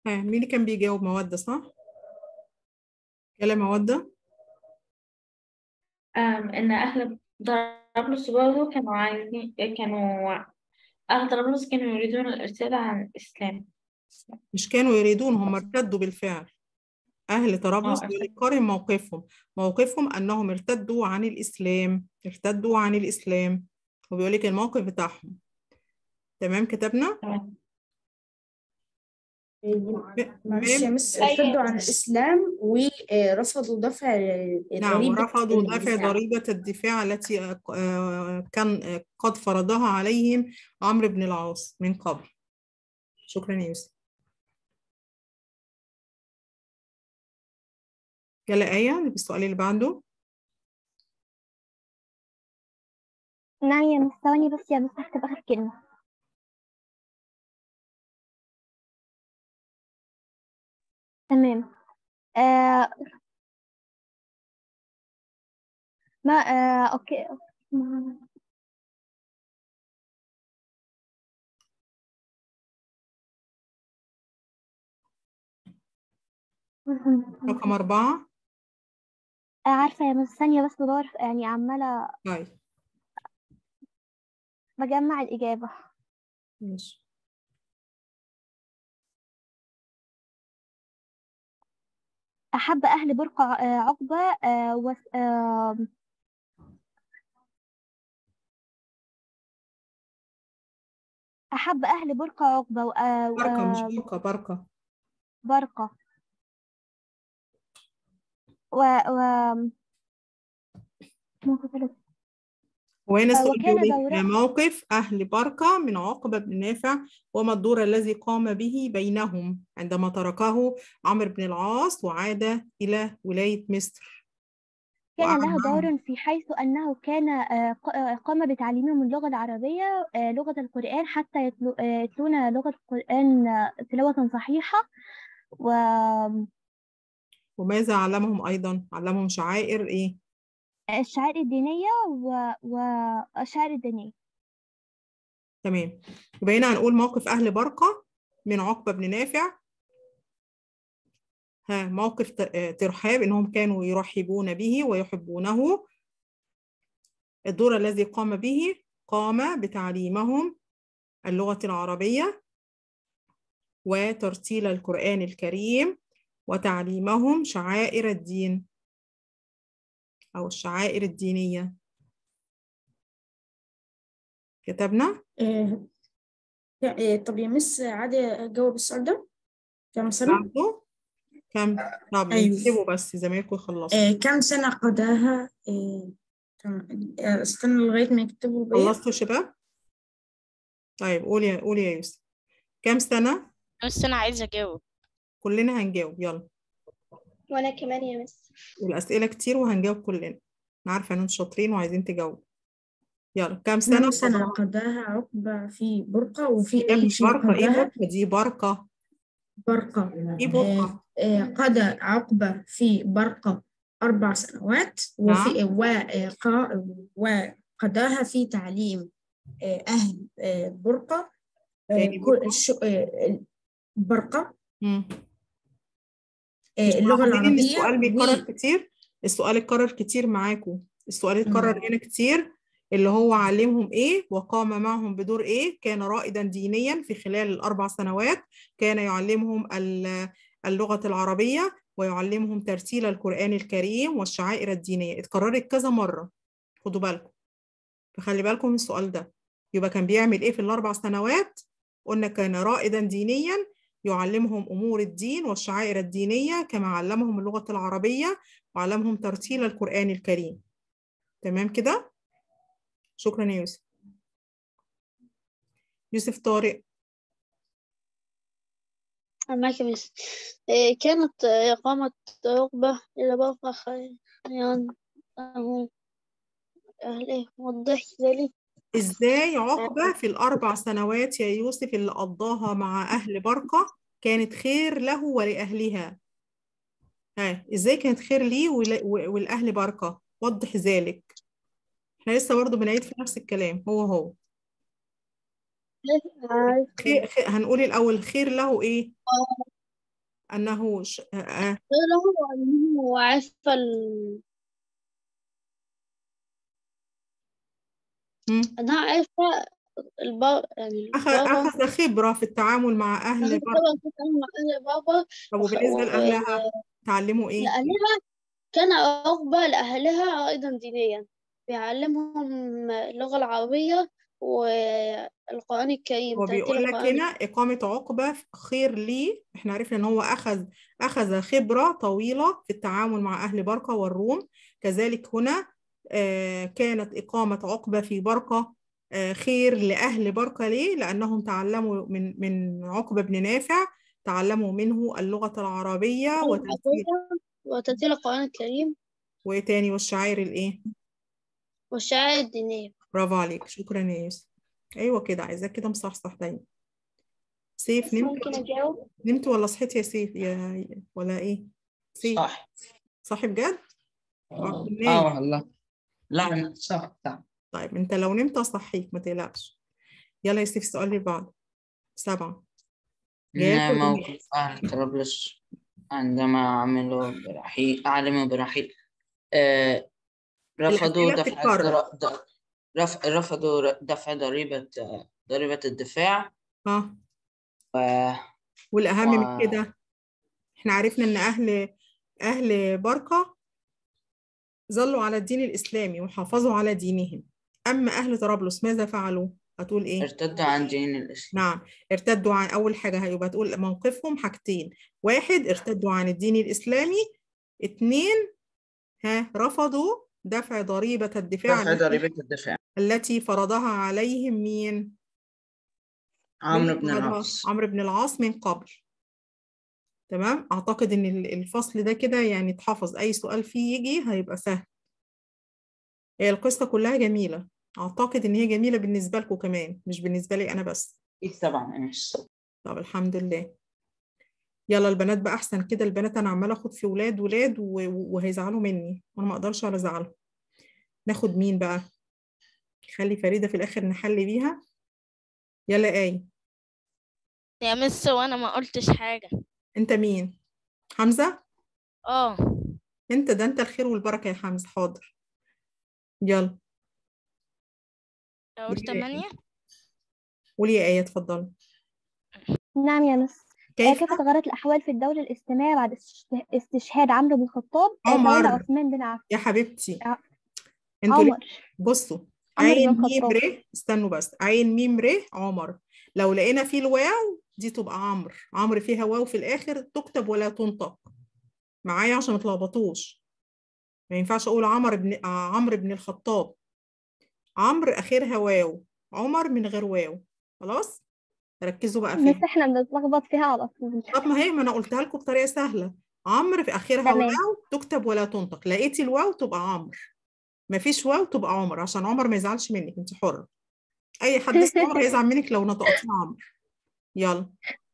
ها مين اللي كان بيجاوب مودة صح؟ يلا مودة أم إن أهل طرابلس برضه كانوا عايزين كانوا أهل طرابلس كانوا يريدون الارتداد عن الإسلام مش كانوا يريدون هم ارتدوا بالفعل أهل طرابلس اه بيقارن موقفهم موقفهم أنهم ارتدوا عن الإسلام ارتدوا عن الإسلام وبيقول لك الموقف بتاعهم تمام كتبنا تمام معلش يا تمام مس ارتدوا عن الإسلام ورفضوا دفع نعم ضريبة ورفضوا دفع الدفاع ضريبة الدفاع التي آه، آه، كان آه، قد فرضها عليهم عمرو بن العاص من قبل شكرا يا يوسف يلا آية السؤال اللي بعده نعم يا مس ثواني بس يا مس هكتب آخر كلمة تمام آه ما آه أوكي ما- رقم أربعة آه عارفة يا مس ثانية بس بدور يعني عمالة طيب بجمع الإجابة ماشي أحب أهل برقة آه، عقبة آه، وس... آه، أحب أهل برقة عقبة و- آه، بركة مش آه، بركة بركة برقة و و موقف ال- وهنا آه، السؤال وكان بيقول إيه؟ دورا موقف أهل بركة من عقبة بن نافع وما الدور الذي قام به بينهم عندما تركه عمرو بن العاص وعاد إلى ولاية مصر كان وقعد له معهم دور في حيث أنه كان آه، ق- آه، قام بتعليمهم اللغة العربية آه، لغة القرآن حتى يتلو- آه، يتلون لغة القرآن آه، تلاوة صحيحة و وماذا علمهم أيضا؟ علمهم شعائر إيه؟ الشعائر الدينية و... والشعائر الدينية تمام يبقى هنا هنقول موقف أهل بركة من عقبة بن نافع ها موقف ت- آه، ترحاب إنهم كانوا يرحبون به ويحبونه الدور الذي قام به قام بتعليمهم اللغة العربية وترتيل القرآن الكريم وتعليمهم شعائر الدين أو الشعائر الدينية كتبنا آه، آه، طب يا مس عادي أجاوب السؤال ده كم سنة؟ بعده كم طب أيوه نكتبه بس زمايلكم يخلصوا آه، كم سنة قضاها آه، تمام. آه، استنى لغاية ما يكتبوا بيا خلصتوا شباب طيب قولي يا قولي يا يوسف كم سنة بس أنا عايزة أجاوب كلنا هنجاوب يلا وأنا كمان يا مس والأسئلة كتير وهنجاوب كلنا أنا عارفة إن انتوا شاطرين وعايزين تجاوبوا يلا كم سنة كم سنة قضاها قضاها عقبة في برقة وفي يا ابني أي شيء بركة إيه قضاها بركة دي بركة برقة إيه آه، بركة آه، قضى عقبة في برقة أربع سنوات وفي نعم وقا- وقضاها في تعليم آه، أهل آه، برقة آه، تاني كل بركة الش- آه، برقة مم. آه، مش اللغة ملاحظين إن العربية السؤال و بيتكرر كتير السؤال اتكرر كتير معاكم السؤال اتكرر مم. هنا كتير اللي هو علمهم ايه وقام معهم بدور ايه كان رائدا دينيا في خلال الاربع سنوات كان يعلمهم ال- اللغة العربية ويعلمهم ترتيل القرآن الكريم والشعائر الدينية اتكررت كذا مرة خدوا بالكم فخلي بالكم من السؤال ده يبقى كان بيعمل ايه في الاربع سنوات قلنا كان رائدا دينيا يعلمهم امور الدين والشعائر الدينيه كما علمهم اللغه العربيه وعلمهم ترتيل القران الكريم تمام كده شكرا يا يوسف يوسف طارق معاك يا مس إيه، كانت آه، إقامة عقبة إلى بقى خيان أهله وضح ذلك ازاي عقبه في الاربع سنوات يا يوسف اللي قضاها مع اهل بركه كانت خير له ولاهلها ها ازاي كانت خير ليه ول- والاهل بركه وضح ذلك احنا لسه برضه بنعيد في نفس الكلام هو هو خير خير هنقول الأول خير له إيه؟ أنه ش... آه، آه، غيره وأنه عرف ال... مم. أنها عارفة البر يعني أخ- البابا أخذ خبرة في التعامل مع أهل أخذت بر طبعا تتعامل مع أهل بابا طب وخ- وبالنسبة و- لأهلها تعلموا إيه؟ لأهلها كان عقبة لأهلها أيضا دينيا بيعلمهم اللغة العربية والقرآن الكريم هو ترتيل بيقول لك القرآن هنا إقامة عقبة خير لي إحنا عرفنا إن هو أخذ أخذ خبرة طويلة في التعامل مع أهل بركة والروم كذلك هنا آه، كانت إقامة عقبة في بركة آه، خير لأهل بركة ليه؟ لأنهم تعلموا من من عقبة بن نافع تعلموا منه اللغة العربية وترتيل العربية وترتيل القرآن الكريم وإيه تاني والشعائر الإيه؟ والشعائر الدينية برافو عليك شكرا يا يوسف أيوة كده عايزاك كده مصحصح دايما سيف نمت ممكن أجاوب نمت ولا صحيت يا سيف يا ولا ايه سيف صح صح بجد اه نايم. آه والله لا صح صح طيب انت لو نمت اصحيك ما تقلقش يلا يا سيف السؤال اللي بعده سبعة جايلكوا إن ولا موقف أهل طرابلس عندما عملوا برحيل أعلموا برحيل آه رفضوا الأسئلة دفع بتتكرر. الضر- د- رف... رفضوا ر- دفع ضريبة آه، ضريبة الدفاع اه و... والاهم و- من كده احنا عرفنا ان اهل اهل بركة ظلوا على الدين الاسلامي وحافظوا على دينهم اما اهل طرابلس ماذا فعلوا هتقول ايه ارتدوا عن دين الإسلام نعم ارتدوا عن أول حاجة هيبقى تقول موقفهم حاجتين واحد ارتدوا عن الدين الإسلامي اتنين ها رفضوا دفع ضريبة الدفاع دفع التي- ضريبة الدفاع التي فرضها عليهم مين؟ عمرو مين بن فرضها؟ العاص عمرو بن العاص من قبل تمام أعتقد إن ال- الفصل ده كده يعني اتحفظ أي سؤال فيه يجي هيبقى سهل هي القصة كلها جميلة أعتقد إن هي جميلة بالنسبة لكم كمان مش بالنسبة لي أنا بس إيه طبعا مش طب الحمد لله يلا البنات بقى احسن كده البنات انا عماله اخد في ولاد ولاد و- و- وهيزعلوا مني وانا ما اقدرش على زعلهم ناخد مين بقى خلي فريده في الاخر نحل بيها يلا ايه يا مس وانا ما قلتش حاجة انت مين حمزه اه انت ده انت الخير والبركه يا حمزه حاضر يلا اقول ليه؟ تمانية قولي يا ايه اتفضلي نعم يا مس آه، كيف كيف تغيرت الأحوال في الدولة الإسلامية بعد استش- استشهاد عمرو بن الخطاب آه، عمر. تولى عثمان بن عفان يا حبيبتي ع- انتوا ليه عمر بصوا عمرو بن عين ميم الخطاب. ر استنوا بس عين ميم ر عمر لو لقينا فيه الواو دي تبقى عمرو عمرو فيها واو في الاخر تكتب ولا تنطق معايا عشان ما تلخبطوش ما ينفعش اقول عمر بن آه، عمرو بن الخطاب عمرو اخرها واو عمر من غير واو خلاص ركزوا بقى بس فيها احنا بنتلخبط فيها على طول طب ما هي ما انا قلتها لكم بطريقه سهله عمرو في اخرها تمام. واو تكتب ولا تنطق لقيتي الواو تبقى عمرو ما فيش واو تبقى عمر عشان عمر ما يزعلش منك انت حره اي حد اسمه عمر هيزعل منك لو نطقتيه عمرو يلا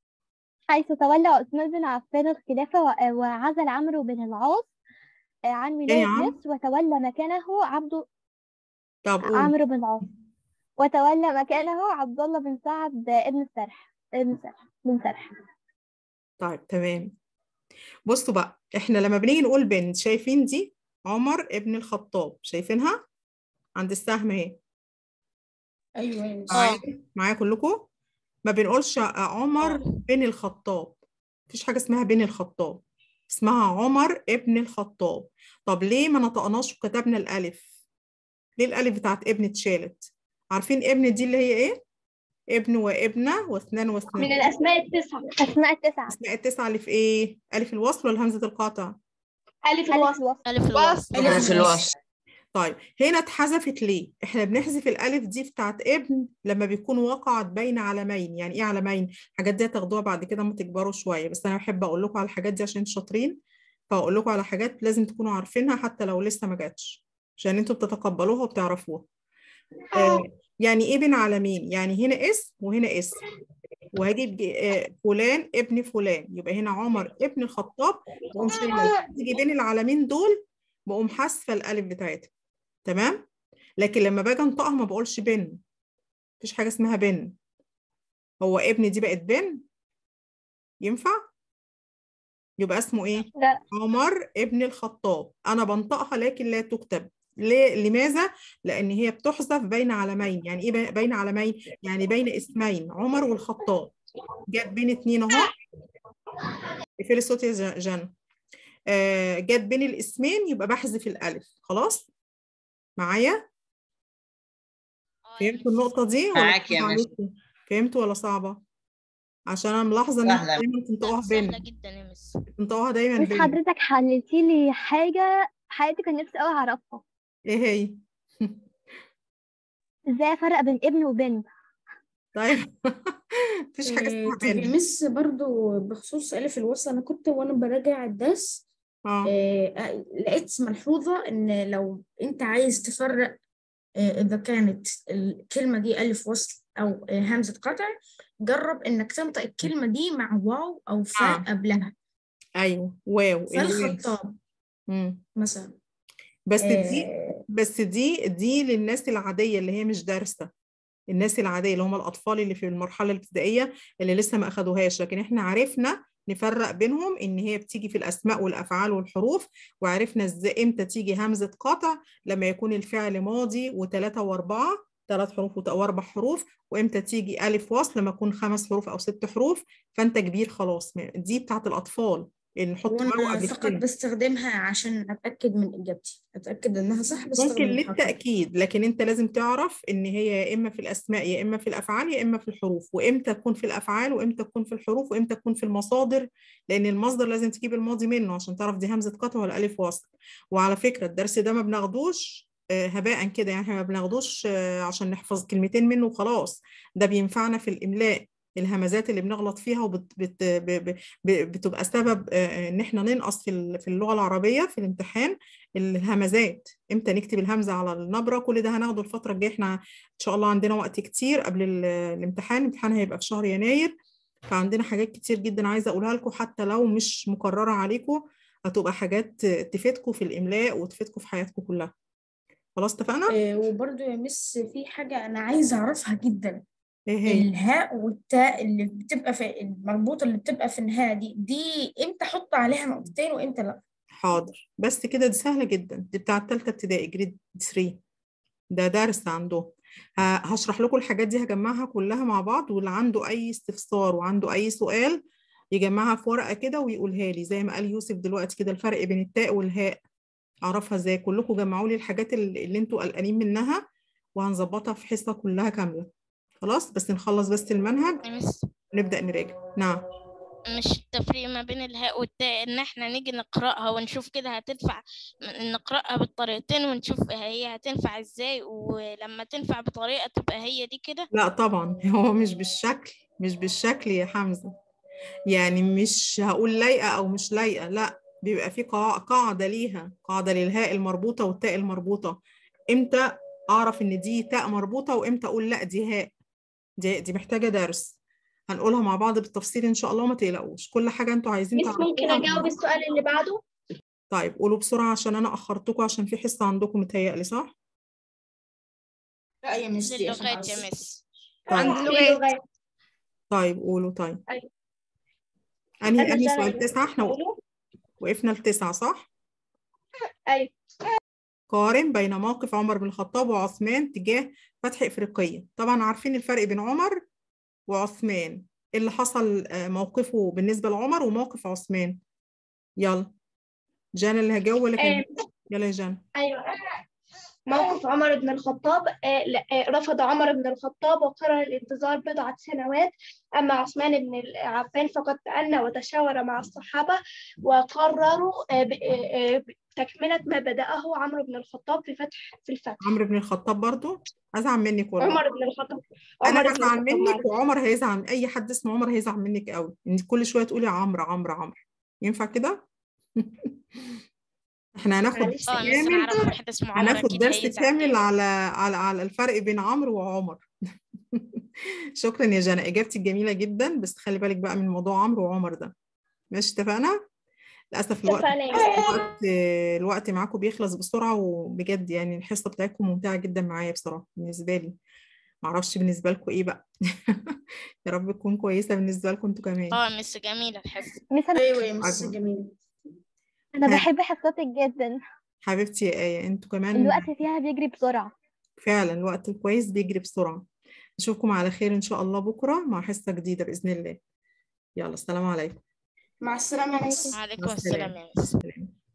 حيث تولى عثمان بن عفان الخلافة و- وعزل عمرو بن العاص آه، عن ولاية عم؟ مصر وتولى مكانه عبد طب قول عمرو بن العاص وتولى مكانه عبد الله بن سعد بن السرح بن سرح بن سرح طيب تمام بصوا بقى احنا لما بنيجي نقول بنت شايفين دي عمر ابن الخطاب شايفينها عند السهم اهي أيوة يا مس. معايا معايا كلكم ما بنقولش عمر آه. بن الخطاب مفيش حاجة اسمها بن الخطاب اسمها عمر ابن الخطاب طب ليه ما نطقناش وكتبنا الألف ليه الألف بتاعت ابن اتشالت عارفين ابن دي اللي هي ايه ابن وابنة واثنان من واثنان الأسماء التسعة أسماء التسعة اسماء التسعة اللي في ايه ألف الوصل ولا همزة القطع ألف ألف الوصل الوصل ألف الوصل ألف أنا في الوصل. الوصل طيب هنا اتحذفت ليه؟ احنا بنحذف الالف دي بتاعت ابن لما بيكون وقعت بين علمين، يعني ايه علمين؟ الحاجات دي هتاخدوها بعد كده لما تكبروا شويه، بس انا بحب اقول لكم على الحاجات دي عشان انتوا شاطرين، فاقول لكم على حاجات لازم تكونوا عارفينها حتى لو لسه ما جاتش، عشان انتوا بتتقبلوها وبتعرفوها. آه يعني ايه بين علمين؟ يعني هنا اسم وهنا اسم. وهجيب ج- آه، فلان ابن فلان يبقى هنا عمر ابن الخطاب بقوم شايله تيجي بين العلمين دول بقوم حذفه الالف بتاعتها تمام لكن لما باجي انطقها ما بقولش بن مفيش حاجه اسمها بن هو ابن دي بقت بن ينفع يبقى اسمه ايه لا عمر ابن الخطاب انا بنطقها لكن لا تكتب ليه؟ لماذا؟ لأن هي بتحذف بين علمين، يعني إيه بي- بين علمين؟ يعني بين اسمين عمر والخطاب. جت بين اتنين أهو. اقفلي الصوت يا ج- جنى. آه جت بين الاسمين يبقى بحذف الألف، خلاص؟ معايا؟ فهمتوا النقطة دي ولا معاك يا صعبة مس. عليكم؟ فهمتوا ولا صعبة؟ عشان أنا ملاحظة إن سهلة. انتوا دايما بتنطقوها سهلة بين جدا يا مس بتنطقوها دايما بس بين حضرتك حلتي لي حاجة حياتي كان نفسي أوي أعرفها إيه هي؟ إزاي أفرق بين ابن وبنت طيب مفيش حاجة آه، اسمها طب يا بين مس برضو بخصوص ألف الوصل أنا كنت وأنا براجع الدرس اه آه، لقيت ملحوظة إن لو أنت عايز تفرق آه، إذا كانت الكلمة دي ألف وصل أو آه، همزة قطع جرب إنك تنطق الكلمة دي مع واو أو فاء آه. قبلها ايوه واو الواو فالخطاب مم. مثلا بس دي آه، بس دي دي للناس العادية اللي هي مش دارسة الناس العادية اللي هم الأطفال اللي في المرحلة الابتدائية اللي لسه ما أخدوهاش لكن إحنا عرفنا نفرق بينهم إن هي بتيجي في الأسماء والأفعال والحروف وعرفنا إزاي إمتى تيجي همزة قطع لما يكون الفعل ماضي وثلاثة وأربعة ثلاث حروف وت- وأربع حروف وإمتى تيجي ألف وصل لما يكون خمس حروف أو ست حروف فأنت كبير خلاص دي بتاعت الأطفال اللي نحط واو وأنا قبل فقط الكلمة. بستخدمها عشان أتأكد من إجابتي أتأكد إنها صح بستخدم ممكن الحرف. للتأكيد لكن أنت لازم تعرف إن هي يا إما في الأسماء يا إما في الأفعال يا إما في الحروف وإمتى تكون في الأفعال وإمتى تكون في الحروف وإمتى تكون في المصادر لأن المصدر لازم تجيب الماضي منه عشان تعرف دي همزة قطع ولا ألف وصل وعلى فكرة الدرس ده ما بناخدوش آه، هباء كده يعني إحنا ما بناخدوش آه، عشان نحفظ كلمتين منه وخلاص ده بينفعنا في الإملاء الهمزات اللي بنغلط فيها وبت بت ب ب ب بتبقى سبب آه، ان احنا ننقص في ال- في اللغه العربيه في الامتحان الهمزات امتى نكتب الهمزه على النبره كل ده هناخده الفتره الجايه احنا ان شاء الله عندنا وقت كتير قبل ال- الامتحان الامتحان هيبقى في شهر يناير فعندنا حاجات كتير جدا عايزه اقولها لكم حتى لو مش مكرره عليكم هتبقى حاجات تفيدكم في الاملاء وتفيدكم في حياتكم كلها خلاص اتفقنا آه، وبرضو يا مس في حاجة أنا عايزة أعرفها جدا ايه هي الهاء والتاء اللي بتبقى في المربوطة اللي بتبقى في النهاية دي دي إمتى أحط عليها نقطتين وإمتى لأ حاضر بس كده دي سهله جدا دي بتاعه ثالثه ابتدائي جريد 3 ده درس عندهم ه- هشرح لكم الحاجات دي هجمعها كلها مع بعض واللي عنده أي استفسار وعنده أي سؤال يجمعها في ورقة كده ويقولها لي زي ما قال يوسف دلوقتي كده الفرق بين التاء والهاء أعرفها ازاي كلكم جمعوا لي الحاجات اللي, اللي انتوا قلقانين منها وهنظبطها في حصة كلها كاملة خلاص بس نخلص بس المنهج يا مس ونبدأ نراجع نعم مش التفريق ما بين الهاء والتاء ان احنا نيجي نقرأها ونشوف كده هتنفع نقرأها بالطريقتين ونشوف هي هتنفع ازاي ولما تنفع بطريقة تبقى هي دي كده لا طبعا هو مش بالشكل مش بالشكل يا حمزة يعني مش هقول لايقة أو مش لايقة لا بيبقى في قاع- قاعدة ليها قاعدة للهاء المربوطة والتاء المربوطة امتى أعرف إن دي تاء مربوطة وامتى أقول لا دي هاء دي, دي محتاجة درس هنقولها مع بعض بالتفصيل إن شاء الله ما تقلقوش كل حاجة انتوا عايزين مش تعرفوها ممكن أجاوب السؤال اللي بعده؟ طيب قولوا بسرعة عشان أنا أخرتكم عشان في حصة عندكم متهيألي صح؟ لا يا مس دي عشان اللغات يا أعرف. مس طيب في لغات طيب قولوا طيب أيوة. أنهي أنا أنهي جانا سؤال تسعة احنا بقوله. وقفنا لتسعة صح؟ أيوة قارن بين موقف عمر بن الخطاب وعثمان تجاه فتح إفريقية طبعا عارفين الفرق بين عمر وعثمان إيه اللي حصل آه، موقفه بالنسبة لعمر وموقف عثمان يلا جانا اللي هجاوب ولا كان يلا يا جانا أيوة موقف عمر بن الخطاب آه، لا، آه، رفض عمر بن الخطاب وقرر الانتظار بضعة سنوات أما عثمان بن عفان فقد تأنى وتشاور مع الصحابة وقرروا آه، ب- آه، آه، تكملة ما بدأه عمرو بن الخطاب في فتح في الفتح عمرو بن الخطاب برضو أزعل منك والله عمر بن الخطاب أنا عمر بن هزعل الخطاب منك معلش. وعمر هيزعل أي حد اسمه عمر هيزعل منك قوي إنك كل شوية تقولي عمرو عمرو عمرو ينفع كده؟ احنا هناخد معلش. درس اه مس انا كامل اعرف واحد اسمه عمر هناخد اكيد درس هيزعل كامل جامد. على على على الفرق بين عمرو وعمر شكرا يا جنى اجابتك جميله جدا بس خلي بالك بقى من موضوع عمرو وعمر ده ماشي اتفقنا للاسف الوقت اتفقنا. الوقت الوقت معاكم بيخلص بسرعه وبجد يعني الحصه بتاعتكم ممتعه جدا معايا بصراحه بالنسبه لي معرفش بالنسبة لكم ايه بقى يا رب تكون كويسة بالنسبة لكم انتوا كمان اه مس جميلة الحصة مثلا ايوه يا مس عجب. جميل انا ها. بحب حصتك جدا حبيبتي يا آية انتوا كمان الوقت فيها بيجري بسرعة فعلا الوقت الكويس بيجري بسرعة نشوفكم على خير إن شاء الله بكرة مع حصة جديدة بإذن الله يلا السلام عليكم مع السلامة يا مس وعليكم مع السلام السلامة يا مس مع السلامة